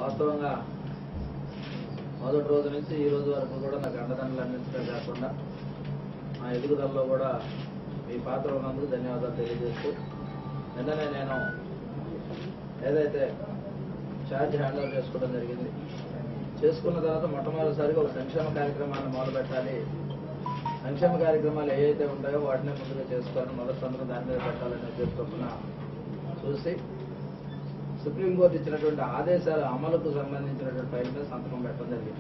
వాస్తవంగా మొదటి రోజు నుంచి ఈ రోజు వరకు కూడా నాకు అండదండలు అందించడం కాకుండా నా ఎదుగుదలలో కూడా మీ పాత్ర ఉన్నందుకు ధన్యవాదాలు తెలియజేస్తూ నిన్ననే నేను ఏదైతే ఛార్జ్ హ్యాండ్ ఓవర్ చేసుకోవడం జరిగింది చేసుకున్న తర్వాత మొట్టమొదటిసారిగా ఒక సంక్షేమ కార్యక్రమాన్ని మొదలుపెట్టాలి సంక్షేమ కార్యక్రమాలు ఏవైతే ఉంటాయో వాటిని ముందుగా చేసుకోవాలని మొదటి సందర్భం దాని మీద పెట్టాలని ఉద్దేశిస్తున్న చూసి సుప్రీంకోర్టు ఇచ్చినటువంటి ఆదేశాల అమలుకు సంబంధించినటువంటి ఫైల్ మీద సంతకం పెట్టడం జరిగింది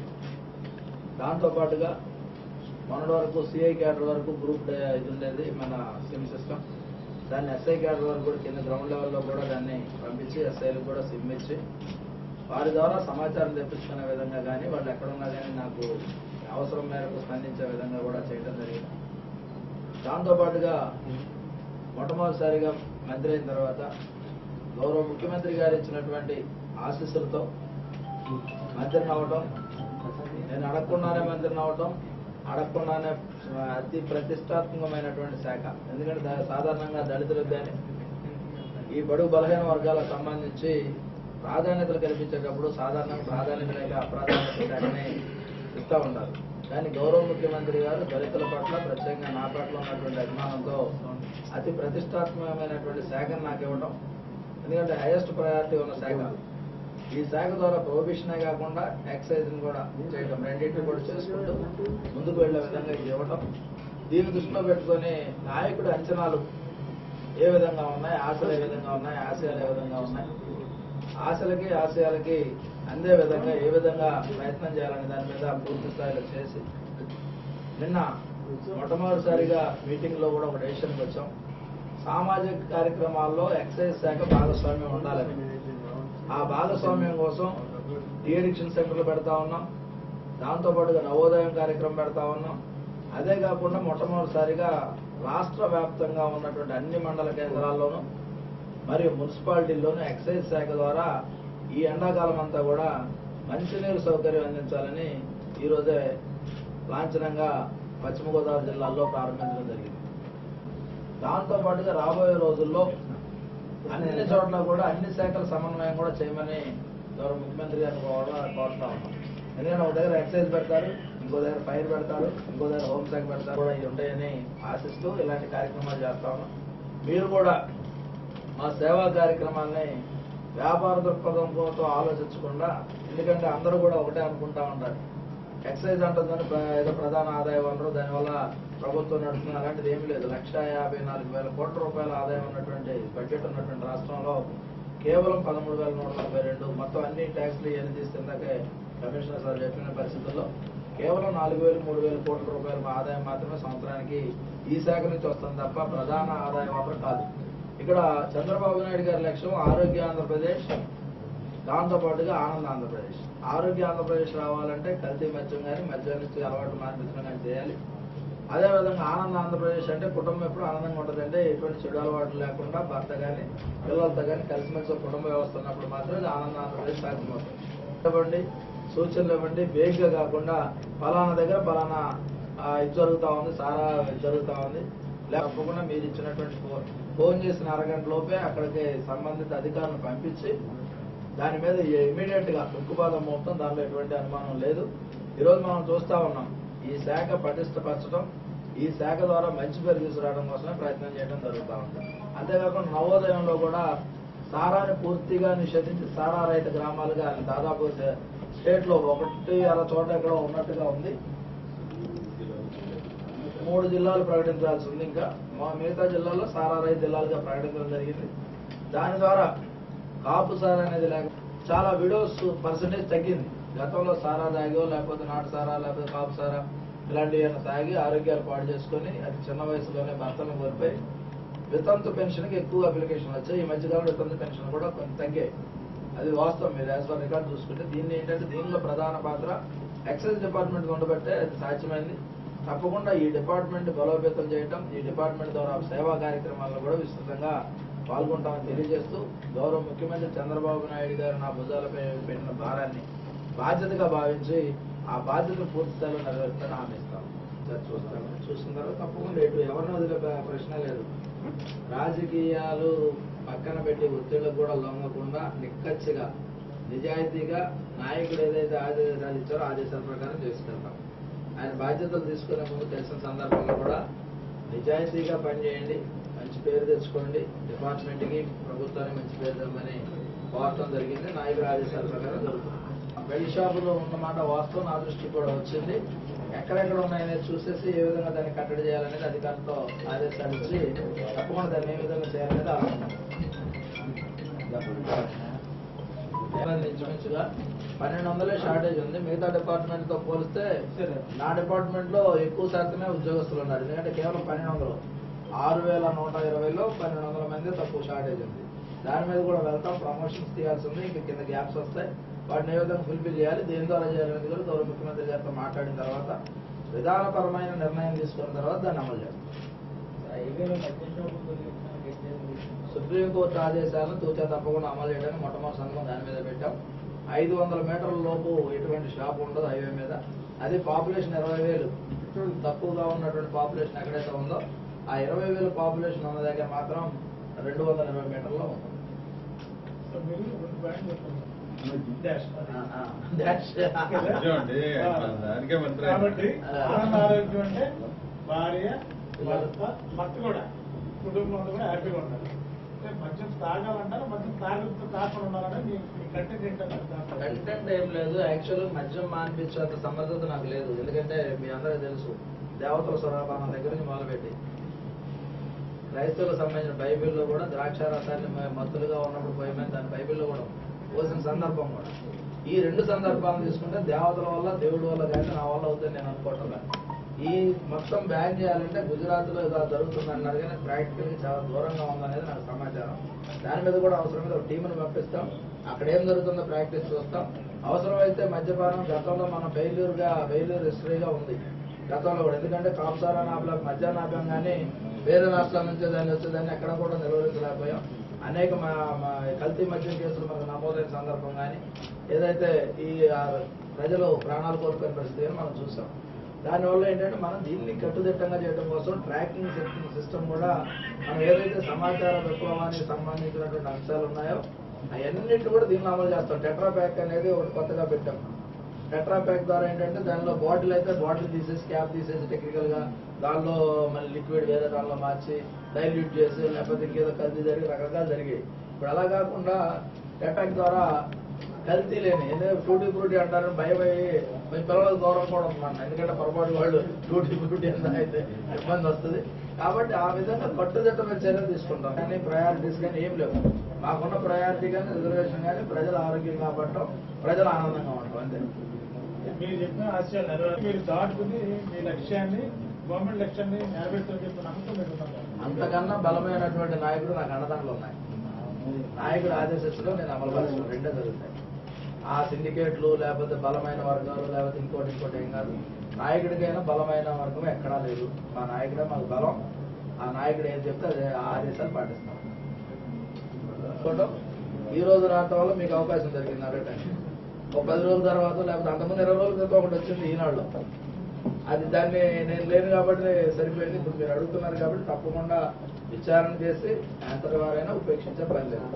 దాంతో పాటుగా మొన్నటి వరకు సిఐ క్యాడర్ వరకు గ్రూప్ డే- ఇది ఉండేది మన సిమ్ సిస్టమ్ దాన్ని ఎస్ఐ క్యాడర్ వరకు కూడా కింద గ్రౌండ్ లెవెల్లో కూడా దాన్ని పంపించి ఎస్ఐలకు కూడా సిమ్ ఇచ్చి వారి ద్వారా సమాచారం తెప్పించుకునే విధంగా కానీ వాళ్ళు ఎక్కడున్నా కానీ నాకు అవసరం మేరకు స్పందించే విధంగా కూడా చేయడం జరిగింది దాంతో పాటుగా మొట్టమొదటిసారిగా మంత్రి అయిన తర్వాత గౌరవ ముఖ్యమంత్రి గారు ఇచ్చినటువంటి ఆశీస్సులతో మంత్రిని అవటం నేను అడగకుండానే మంత్రిని అవటం అడగకుండానే అతి ప్రతిష్టాత్మకమైనటువంటి శాఖ ఎందుకంటే దా- సాధారణంగా దళితులకు కానీ ఈ బడుగు బలహీన వర్గాలకు సంబంధించి ప్రాధాన్యతలు కల్పించేటప్పుడు సాధారణంగా ప్రాధాన్యత లేక అప్రాధాన్యత శాఖని ఇస్తూ ఉంటారు కానీ గౌరవ ముఖ్యమంత్రి గారు దళితుల పట్ల ప్రత్యేకంగా నా పట్ల ఉన్నటువంటి అభిమానంతో అతి ప్రతిష్టాత్మకమైనటువంటి శాఖను నాకు ఇవ్వడం ఎందుకంటే హైయెస్ట్ ప్రయారిటీ ఉన్న శాఖ ఈ శాఖ ద్వారా ప్రొహిబిషనే కాకుండా ఎక్సైజ్ కూడా చేయడం రెండింటిని కూడా చేసుకుంటూ ముందుకు వెళ్లే విధంగా ఇది ఇవ్వటం దీన్ని దృష్టిలో పెట్టుకొని నాయకుడి అంచనాలు ఏ విధంగా ఉన్నాయి ఆశలు ఏ విధంగా ఉన్నాయి ఆశయాలు ఏ విధంగా ఉన్నాయి ఆశలకి ఆశయాలకి అందే విధంగా ఏ విధంగా ప్రయత్నం చేయాలనే దాని మీద పూర్తి స్థాయిలో చేసి నిన్న మొట్టమొదటిసారిగా మీటింగ్ లో కూడా ఒక డెసిషన్కి వచ్చాం సామాజిక కార్యక్రమాల్లో ఎక్సైజ్ శాఖ భాగస్వామ్యం ఉండాలని ఆ భాగస్వామ్యం కోసం డిఎడిక్షన్ సెంటర్లు పెడతా ఉన్నాం దాంతో పాటుగా నవోదయం కార్యక్రమం పెడతా ఉన్నాం అదే కాకుండా మొట్టమొదటిసారిగా రాష్ట్ర వ్యాప్తంగా ఉన్నటువంటి అన్ని మండల కేంద్రాల్లోనూ మరియు మున్సిపాలిటీల్లోనూ ఎక్సైజ్ శాఖ ద్వారా ఈ ఎండాకాలం అంతా కూడా మంచినీరు సౌకర్యం అందించాలని ఈ రోజే లాంఛనంగా పశ్చిమ గోదావరి జిల్లాలో ప్రారంభించడం జరిగింది దాంతో పాటుగా రాబోయే రోజుల్లో అన్ని చోట్ల కూడా అన్ని శాఖల సమన్వయం కూడా చేయమని గౌరవ ముఖ్యమంత్రి గారిని కూడా కోరుతా ఉన్నాం ఎందుకంటే ఒక దగ్గర ఎక్సైజ్ పెడతారు ఇంకో దగ్గర ఫైర్ పెడతారు ఇంకో దగ్గర హోంశాఖ పెడతారు కూడా ఇవి ఉంటాయని ఆశిస్తూ ఇలాంటి కార్యక్రమాలు చేస్తా ఉన్నాం మీరు కూడా మా సేవా కార్యక్రమాల్ని వ్యాపార దృక్పథంతో ఆలోచించకుండా ఎందుకంటే అందరూ కూడా ఒకటే అనుకుంటా ఉంటారు ఎక్సైజ్ అంటుందని ప్ర- ఏదో ప్రధాన ఆదాయ వనరు దానివల్ల ప్రభుత్వం నడుస్తుంది అలాంటిది ఏమీ లేదు లక్ష యాభై నాలుగు వేల కోట్ల రూపాయల ఆదాయం ఉన్నటువంటి బడ్జెట్ ఉన్నటువంటి రాష్ట్రంలో కేవలం పదమూడు వేల నూట నలభై రెండు మొత్తం అన్ని ట్యాక్స్లు ఇవన్నీ తీస్తుందాకే కమిషనర్ సార్ చెప్పిన పరిస్థితుల్లో కేవలం నాలుగు వేలు మూడు వేల కోట్ల రూపాయల ఆదాయం మాత్రమే సంవత్సరానికి ఈ శాఖ నుంచి వస్తుంది తప్ప ప్రధాన ఆదాయ వనరు కాదు ఇక్కడ చంద్రబాబు నాయుడు గారి లక్ష్యం ఆరోగ్య ఆంధ్రప్రదేశ్ దాంతో పాటుగా ఆనంద ఆంధ్రప్రదేశ్ ఆరోగ్య ఆంధ్రప్రదేశ్ రావాలంటే కల్తీ మద్యం కానీ మద్యం నుంచి అలవాటు మార్పించడం కానీ చేయాలి అదేవిధంగా ఆనంద ఆంధ్రప్రదేశ్ అంటే కుటుంబం ఎప్పుడు ఆనందంగా ఉంటుందంటే ఎటువంటి చెడు అలవాట్లు లేకుండా భర్త కానీ పిల్లలతో కానీ కలిసిమెలిసి ఒక కుటుంబ వ్యవస్థ ఉన్నప్పుడు మాత్రమే ఇది ఆనంద ఆంధ్రప్రదేశ్ సాధ్యమవుతుంది ఇవ్వండి సూచనలు ఇవ్వండి బేగ్గా కాకుండా ఫలానా దగ్గర ఫలానా ఆ, ఇది జరుగుతా ఉంది సారా ఇది జరుగుతా ఉంది లేకపోకుండా మీరు ఇచ్చినటువంటి ఫోన్ ఫోన్ చేసిన అరగంట లోపే అక్కడికి సంబంధిత అధికారులను పంపించి దాని మీద ఇమీడియట్ గా ఉక్కుపాదం మోపడం దానిలో ఎటువంటి అనుమానం లేదు ఈరోజు మనం చూస్తా ఉన్నాం ఈ శాఖ పటిష్టపరచడం ఈ శాఖ ద్వారా మంచి పేరు తీసుకురావడం కోసమే ప్రయత్నం చేయడం జరుగుతూ ఉంది అంతేకాకుండా నవోదయంలో కూడా సారాన్ని పూర్తిగా నిషేధించి సారా రైతు గ్రామాలుగా దాదాపు స్టేట్ లో ఒకటి అర చోట ఎక్కడ ఉన్నట్టుగా ఉంది మూడు జిల్లాలు ప్రకటించాల్సి ఉంది ఇంకా మా మిగతా జిల్లాల్లో సారా రైతు జిల్లాలుగా ప్రకటించడం జరిగింది దాని ద్వారా కాపు సారా అనేది లేక చాలా విడోస్ పర్సంటేజ్ తగ్గింది గతంలో సారా తాగో లేకపోతే నాటు సారా లేకపోతే కాపు సారా ఇలాంటివి ఏమైనా తాగి ఆరోగ్యాలు పాడు చేసుకొని అది చిన్న వయసులోనే భర్తను కోల్పోయి వితంతు పెన్షన్కి ఎక్కువ అప్లికేషన్ వచ్చాయి ఈ మధ్యకాలంలో వితంతు పెన్షన్ కూడా కొంత తగ్గాయి అది వాస్తవం మీరు యాజ్ పర్ రికార్డు చూసుకుంటే దీన్ని ఏంటంటే దీనిలో ప్రధాన పాత్ర ఎక్సైజ్ డిపార్ట్మెంట్ ఉండబట్టే అది సాధ్యమైంది తప్పకుండా ఈ డిపార్ట్మెంట్ బలోపేతం చేయటం ఈ డిపార్ట్మెంట్ ద్వారా సేవా కార్యక్రమాల్లో కూడా విస్తృతంగా పాల్గొంటామని తెలియజేస్తూ గౌరవ ముఖ్యమంత్రి చంద్రబాబు నాయుడు గారు నా భుజాలపై పెట్టిన భారాన్ని బాధ్యతగా భావించి ఆ బాధ్యతను పూర్తి స్థాయిలో నెరవేరుస్తానని హామీ ఇస్తాం సార్ చూస్తాను చూసిన తర్వాత తప్పకుండా ఎటు ఎవరిని వదిలే ప్ర- ప్రశ్న లేదు రాజకీయాలు పక్కన పెట్టి ఒత్తిళ్లకు కూడా లొంగకుండా నిక్కచ్చిగా నిజాయితీగా నాయకుడు ఏదైతే ఆదేశాలు ఇచ్చారో ఆదేశాల ప్రకారం చేసుకెళ్తాం ఆయన బాధ్యతలు తీసుకునే ముందు తెలిసిన సందర్భంలో కూడా నిజాయితీగా పనిచేయండి మంచి పేరు తెచ్చుకోండి డిపార్ట్మెంట్కి ప్రభుత్వానికి మంచి పేరు తెమ్మని కోరటం జరిగింది నాయకుడు ఆదేశాల ప్రకారం జరుగుతుంది బెల్ట్ షాపులో ఉన్నమాట వాస్తవం నా దృష్టికి కూడా వచ్చింది ఎక్కడెక్కడ ఉన్నాయనేది చూసేసి ఏ విధంగా దాన్ని కట్టడి చేయాలనేది అధికారులతో ఆదేశాలు ఇచ్చి తప్పకుండా దాన్ని ఏ విధంగా చేయాలనేది ఆలోచన ఇంచుమించుగా పన్నెండు వందలే షార్టేజ్ ఉంది మిగతా డిపార్ట్మెంట్ తో పోలిస్తే నా డిపార్ట్మెంట్ లో ఎక్కువ శాతమే ఉద్యోగస్తులు ఉన్నారు ఎందుకంటే కేవలం పన్నెండు వందలు ఆరు వేల నూట ఇరవైలో పన్నెండు వందల మంది తక్కువ షార్టేజ్ ఉంది దాని మీద కూడా వెళ్తాం ప్రమోషన్స్ తీయాల్సి ఉంది ఇంకా కింద గ్యాప్స్ వస్తాయి వాటిని ఏ విధంగా ఫుల్ఫిల్ చేయాలి దేని ద్వారా చేయాలనేది కూడా గౌరవ ముఖ్యమంత్రి గారితో మాట్లాడిన తర్వాత విధానపరమైన నిర్ణయం తీసుకున్న తర్వాత దాన్ని అమలు చేస్తాం సుప్రీంకోర్టు ఆదేశాలను తూచా తప్పకుండా అమలు చేయడానికి మొట్టమొదటి సంఘం దాని మీద పెట్టాం ఐదు వందల మీటర్ల లోపు ఎటువంటి షాప్ ఉండదు హైవే మీద అది పాపులేషన్ ఇరవై వేలు తక్కువగా ఉన్నటువంటి పాపులేషన్ ఎక్కడైతే ఉందో ఆ ఇరవై వేలు పాపులేషన్ ఉన్న దగ్గర మాత్రం రెండు వందల ఇరవై మీటర్లో ఉంటుంది ఆ, ఆ, that's- నిజమండి. దానికే మంత్రి. కాబట్టి ఆనంద ఆరోగ్యం అంటే భార్య భర్త భర్త కూడా కుటుంబం కూడా హ్యాపీగా ఉండాలి అంటే మద్యం తాగాలంటారా మద్యం తాగ తాకుండా ఉండాలంటే మీ మీ కంటెంట్ ఏంటంటే కంటెంట్ ఏం లేదు యాక్చువల్ మద్యం మానిపించేంత సమర్థత నాకు లేదు ఎందుకంటే మీ అందరికీ తెలుసు దేవతల స్వరాపానం దగ్గర నుంచి మొదలుపెట్టి క్రైస్తవులకు సంబంధించిన బైబిల్లో కూడా ద్రాక్షారసాన్ని మ- మత్తులుగా ఉన్నప్పుడు పోయమని దాని బైబిల్లో కూడా ఉంది. పోసిన సందర్భం కూడా ఈ రెండు సందర్భాలను తీసుకుంటే దేవతల వల్ల దేవుడి వల్ల కానీ నా వల్ల అవుతుంది నేను అనుకోవటం లేదు. ఈ మొత్తం బ్యాన్ చేయాలంటే గుజరాత్ లో ఇలా జరుగుతుంది అన్నారు కానీ ప్రాక్టికల్ గా చాలా దూరంగా ఉందనేది నాకు సమాచారం దాని మీద కూడా అవసరమైతే ఒక టీంను పంపిస్తాం అక్కడ ఏం జరుగుతుందో ప్రాక్టీస్ చూస్తాం అవసరమైతే మద్యపానం గతంలో మన ఫెయిల్యూర్ గా ఫెయిల్యూర్ హిస్టరీగా ఉంది గతంలో కూడా ఎందుకంటే కాపుసారా నాపల మధ్యాహ్న ఆపాం కానీ వేరే రాష్ట్రాల నుంచి దాన్ని వచ్చేదాన్ని ఎక్కడ కూడా నిలవరించలేకపోయాం అనేక మా- మా కల్తీ మద్యం కేసులు మనకు నమోదైన సందర్భం కానీ ఏదైతే ఈ ఆ, ప్రజలు ప్రాణాలు కోల్పోయిన పరిస్థితి కానీ మనం చూసాం దానివల్ల ఏంటంటే మనం దీన్ని కట్టుదిట్టంగా చేయడం కోసం ట్రాకింగ్ సిస్టమ్ కూడా మనం ఏదైతే సమాచార విప్లవానికి సంబంధించినటువంటి అంశాలు ఉన్నాయో అవన్నిటి కూడా దీనిలో అమలు చేస్తాం టెట్రా ప్యాక్ అనేది ఒకటి కొత్తగా పెట్టాం టెట్రా ప్యాక్ ద్వారా ఏంటంటే దానిలో బాటిల్ అయితే బాటిల్ తీసేసి క్యాప్ తీసేసి టెక్నికల్ గా దానిలో మళ్ళీ లిక్విడ్ వేరే దానిలో మార్చి డైల్యూట్ చేసి లేకపోతే ఇంకేదో కల్తీ జరిగి రకరకాలు జరిగాయి ఇప్పుడు అలా కాకుండా టెట్రాక్ ద్వారా కల్తీ లేని ఎందుకంటే ఫ్రూటీ ఫ్రూటీ అంటారని భయం అయ్యి మీ పిల్లలకు దూరం కూడా ఉంటున్నాను ఎందుకంటే పొరపాటు వాళ్ళు ఫ్రూటీ ఫ్రూటీ ఎంత అయితే ఇబ్బంది వస్తుంది కాబట్టి ఆ విధంగా కట్టుదిట్టమైన చర్యలు తీసుకుంటాం కానీ ప్రయారిటీస్ కానీ ఏం లేవు మాకున్న ప్రయారిటీ కానీ రిజర్వేషన్ కానీ ప్రజల ఆరోగ్యం కాపాడటం ప్రజలు ఆనందంగా ఉండటం అంతే మీరు చెప్పిన ఆశయాలు నెరవేరు మీరు దాటుకుని మీ లక్ష్యాన్ని గవర్నమెంట్ లక్ష్యాన్ని నెరవేర్చని చెప్పిన నమ్మకం మీకు ఉందా? అంతకన్నా బలమైనటువంటి నాయకుడు నాకు అండదండలు ఉన్నాయి నాయకుడు ఆదేశిస్తలో నేను అమలు పరుస్తాను రెండే జరుగుతాయి ఆ సిండికేట్లు లేకపోతే బలమైన వర్గాలు లేకపోతే ఇంకోటి ఇంకోటి ఏం కాదు నాయకుడికైనా బలమైన వర్గం ఎక్కడా లేదు మా నాయకుడే మాకు బలం ఆ నాయకుడు ఏం చెప్తే అదే ఆ ఆదేశాలు పాటిస్తాం ఫోటో ఈ రోజు రావటం వల్ల మీకు అవకాశం దొరికింది అడగటానికి ఒక పది రోజుల తర్వాత లేకపోతే అంతకుముందు ఇరవై రోజుల క్రితం ఒకటి వచ్చింది ఈనాడులో అది దాన్ని నేను లేను కాబట్టి సరిపోయింది ఇప్పుడు మీరు అడుగుతున్నారు కాబట్టి తప్పకుండా విచారణ చేసి అంతటి వారైనా ఉపేక్షించే పని లేదు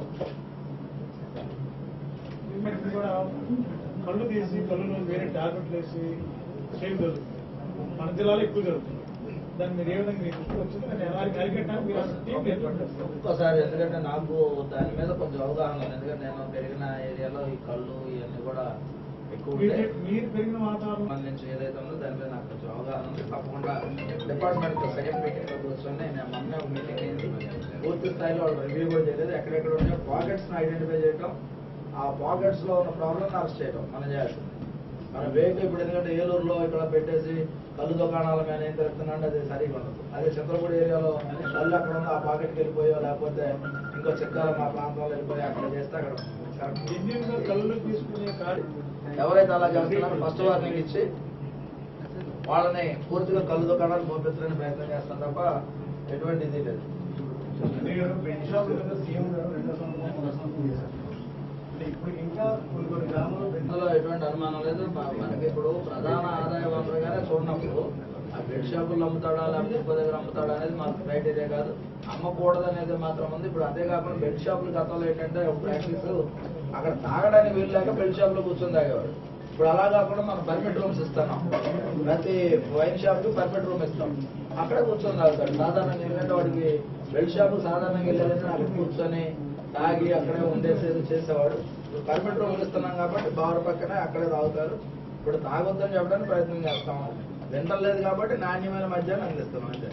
గవర్నమెంట్ కూడా కళ్ళు తీసి కళ్ళు వేరే టాబ్లెట్లు వేసి చేయడం జరుగుతుంది మన జిల్లాలో ఎక్కువ జరుగుతుంది దాన్ని మీరు ఏ విధంగా మీకు దృష్టికి వచ్చింది దాన్ని ఎలా అరికట్టడానికి మీరు అసలు టీం ఏర్పాటు చేస్తారు ఒక్కసారి ఎందుకంటే నాకు దాని మీద కొంచెం అవగాహన ఉంది ఎందుకంటే నేను పెరిగిన ఏరియాలో ఈ కళ్ళు ఇవన్నీ కూడా ఎక్కువ మీరు ఉంటాయి చెప్- మీరు పెరిగిన వాతావరణం సంబంధించి ఏదైతే ఉందో దాని మీద నాకు కొంచెం అవగాహన ఉంది తప్పకుండా డిపార్ట్మెంట్ సెకండ్ మీటింగ్ లో కూర్చొని నేను మొన్న ఒక మీటింగ్ అయింది పూర్తి స్థాయిలో వాళ్ళు రివ్యూ కూడా చేయలేదు ఎక్కడెక్కడ ఉన్నాయో పాకెట్స్ ఐడెంటిఫై చేయడం ఆ పాకెట్స్ లో ఉన్న ప్రాబ్లమ్ అరెస్ట్ చేయడం మనం చేయాల్సింది మన వెహికల్ ఇప్పుడు ఎందుకంటే ఏలూరులో ఇక్కడ పెట్టేసి కళ్ళు దుకాణాల మీద ఏం తిరుగుతున్నాంటే అది సరిగా ఉండదు అదే చంద్రపూడి ఏరియాలో కళ్ళు అక్కడ ఉందో ఆ పాకెట్కి వెళ్ళిపోయో లేకపోతే ఇంకో చెక్కాల మా ప్రాంతంలో వెళ్ళిపోయి అక్కడ చేస్తే అక్కడ కరెక్ట్ ఇంజిన్ గా కళ్ళు తీసుకునే కాదు ఎవరైతే అలా చేస్తున్నారో ఫస్ట్ వార్నింగ్ ఇచ్చి వాళ్ళని పూర్తిగా కళ్ళు దుకాణాలు పంపించడానికి ప్రయత్నం చేస్తాం తప్ప ఎటువంటి ఇది లేదు మీరు బెంచ్ షాప్ కింద సీఎం గారు రెండో సంవత్సరం మూడో సంవత్సరం చేశారు అంటే ఇప్పుడు ఇంకా కొన్ని కొన్ని గ్రామాల్లో బెంచ్ ఇందులో ఎటువంటి అనుమానం లేదు మ- మనకి ఇప్పుడు ప్రధాన ఆదాయ వనరుగానే చూడనప్పుడు ఆ బెడ్ షాపులు అమ్ముతాడా లేకపోతే ఇంకో దగ్గర అమ్ముతాడా అనేది మాకు క్రైటీరియా కాదు అమ్మకూడదు అనేది మాత్రం ఉంది ఇప్పుడు అదే కాకుండా బెడ్ షాపులు గతంలో ఏంటంటే ప్రాక్టీస్ అక్కడ తాగడానికి వీలు లేక బెడ్ షాప్ లో కూర్చొని తాగేవాడు ఇప్పుడు అలా కాకుండా మనం పర్మిట్ రూమ్స్ ఇస్తున్నాం ప్రతి వైన్ షాప్ కి పర్మిట్ రూమ్ ఇస్తాం అక్కడే కూర్చొని తాగుతాడు సాధారణంగా ఏంటంటే వాడికి బెడ్ షాప్ సాధారణంగా వెళ్ళాలని అక్కడ కూర్చొని తాగి అక్కడే ఉండేసేది చేసేవాడు ఇప్పుడు పర్మిట్ రూమ్ ఇస్తున్నాం కాబట్టి బార్ పక్కనే అక్కడే తాగుతారు ఇప్పుడు తాగొద్దని చెప్పడానికి ప్రయత్నం చేస్తాం వింటలేదు కాబట్టి నాణ్యమైన మద్యాన్ని అందిస్తున్నాం అంతే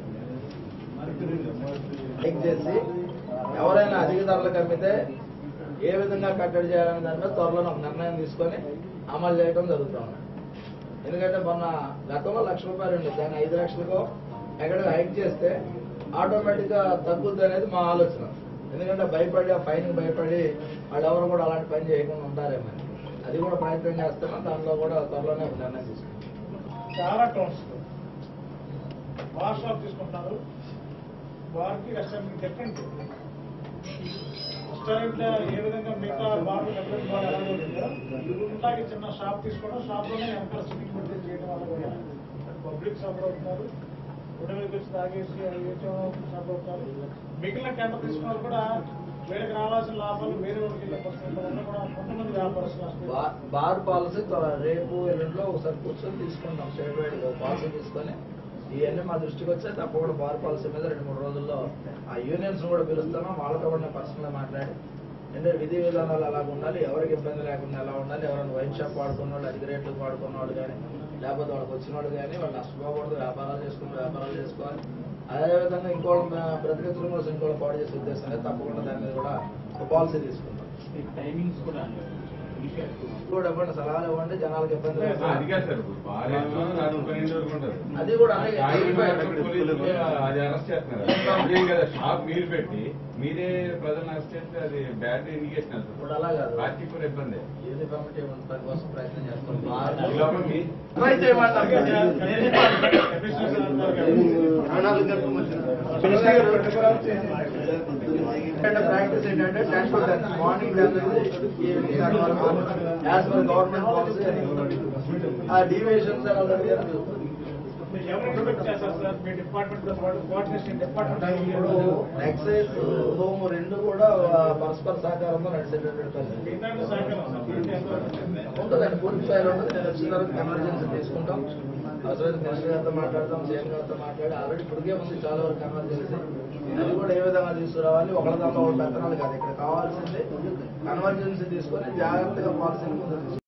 చెక్ చేసి ఎవరైనా అధిక ధరలకు అమ్మితే ఏ విధంగా కట్టడి చేయాలనే దాని మీద త్వరలో ఒక నిర్ణయం తీసుకొని అమలు చేయడం జరుగుతా ఉంది ఎందుకంటే మొన్న గతంలో లక్ష రూపాయలు ఉండేది దాన్ని ఐదు లక్షలకు ఎక్కడ హైక్ చేస్తే ఆటోమేటిక్ గా తగ్గుద్ది అనేది మా ఆలోచన ఎందుకంటే భయపడి ఆ ఫైన్ భయపడి వాళ్ళు ఎవరు కూడా అలాంటి పని చేయకుండా ఉంటారేమో అది కూడా ప్రయత్నం చేస్తున్నాం దానిలో కూడా త్వరలోనే ఒక నిర్ణయం తీసుకుంటాం చాలా టౌన్స్ బార్ షాప్ తీసుకుంటున్నారు బార్కి రెస్టారెంట్ డిఫరెంట్ రెస్టారెంట్ ఏ విధంగా మిగతా బార్ డిఫరెంట్ బార్ ఎలా ఉంటుందో ఇలాగే చిన్న షాప్ తీసుకోవడం షాప్ లోనే ఎంటర్ సిట్టింగ్ పెట్టి చేయడం వల్ల కూడా పబ్లిక్ సఫర్ అవుతున్నారు రోడ్డు మీదకి వచ్చి తాగేసి అవి సఫర్ అవుతారు మిగిలిన టెండర్ తీసుకున్న వాళ్ళు కూడా వీళ్ళకి రావాల్సిన లాభాలు వేరే వాళ్ళకి వెళ్ళే పరిస్థితుల వల్ల కూడా కొంతమంది వ్యాపారస్తులు నష్టపోయారు. బా- బార్ పాలసీ త్వర- రేపు ఎల్లుండిలో ఒకసారి కూర్చొని తీసుకుంటాం స్టేట్ వైడ్ పాలసీ తీసుకొని ఇవన్నీ మా దృష్టికి వచ్చే తప్పకుండా బార్ పాలసీ మీద రెండు మూడు రోజుల్లో ఆ యూనియన్స్ కూడా పిలుస్తున్నాం వాళ్ళతో కూడా నేను పర్సనల్ మాట్లాడి ఎందుకంటే విధి విధానాలు అలాగ ఉండాలి ఎవరికి ఇబ్బంది లేకుండా ఎలా ఉండాలి ఎవరైనా వైన్ షాప్ వాడుకున్న వాళ్ళు అధిక రేట్లకు వాడుకున్న వాళ్ళు కానీ లేకపోతే వాళ్ళకి వచ్చిన వాళ్ళు కానీ వాళ్ళు నష్టపోకూడదు వ్యాపారాలు చేసుకుని వ్యాపారాలు చేసుకోవాలి అదేవిధంగా ఇంకోళ్ళు బ్రతికించడం కోసం ఇంకోళ్ళు పాడు చేసే ఉద్దేశం అనేది తప్పకుండా దాని మీద కూడా ఒక పాలసీ తీసుకుంటాం టైమింగ్స్ కూడా కూడా ఇవ్వండి సలహాలు ఇవ్వండి జనాలకు ఇబ్బంది అది లేకుండా. కాదు సార్ ఇప్పుడు బారేమో రాత్రి పన్నెండు వరకు ఉంటుంది అది కూడా అలాగే. తాగిన తర్వాత పోలీసులు అది అరెస్ట్ చేస్తున్నారు అదేం కదా షాప్ మీరు పెట్టి మీరే ప్రజలను అరెస్ట్ చేస్తే అది బ్యాడ్ ఇండికేషన్ ఇప్పుడు అలా కాదు పార్టీ కూడా ఇబ్బంది ఏది కమిటీ దాని కోసం ప్రయత్నం చేస్తాం ఈ బాగా లోపల మీ- ట్రై చేయమంటాం ప్రాక్టీస్ ఏంటంటే ten to ten morning ten evening ten వరకు యాజ్ పర్ గవర్నమెంట్ పాలసీ ఆ డీవియేషన్స్ ఆల్రెడీ మీరు ఎవరు ఎక్స్పెక్ట్ చేస్తారు సార్ మీ డిపార్ట్మెంట్ తో పాటు కోఆర్డినేషన్ డిపార్ట్మెంట్ ఇప్పుడు ఎక్సైజ్ హోమ్ రెండు కూడా పరస్పర సహకారంతో నడిచేటటువంటి పరిస్థితి ఇలాంటి సహకారం సార్ దీంట్లో ఎంతవరకు ఉంటుంది? ఉంటుందండి పూర్తి స్థాయిలో ఉంటుంది నేను వచ్చిన తర్వాత కన్వర్జెన్సీ తీసుకుంటాం అవసరమైతే మినిస్టర్ గారితో మాట్లాడతాం సీఎం గారితో మాట్లాడి ఆల్రెడీ ఇప్పటికే ఉంది చాలా వరకు కన్వర్జెన్సీ అది కూడా ఏ విధంగా తీసుకురావాలి ఒకళ్ళ దాంట్లో ఒకటి పెత్తనాలు కాదు ఇక్కడ కావాల్సింది కన్వర్జెన్సీ తీసుకొని జాగ్రత్తగా పాలసీని ముందుకు తీసుకెళ్ళాలి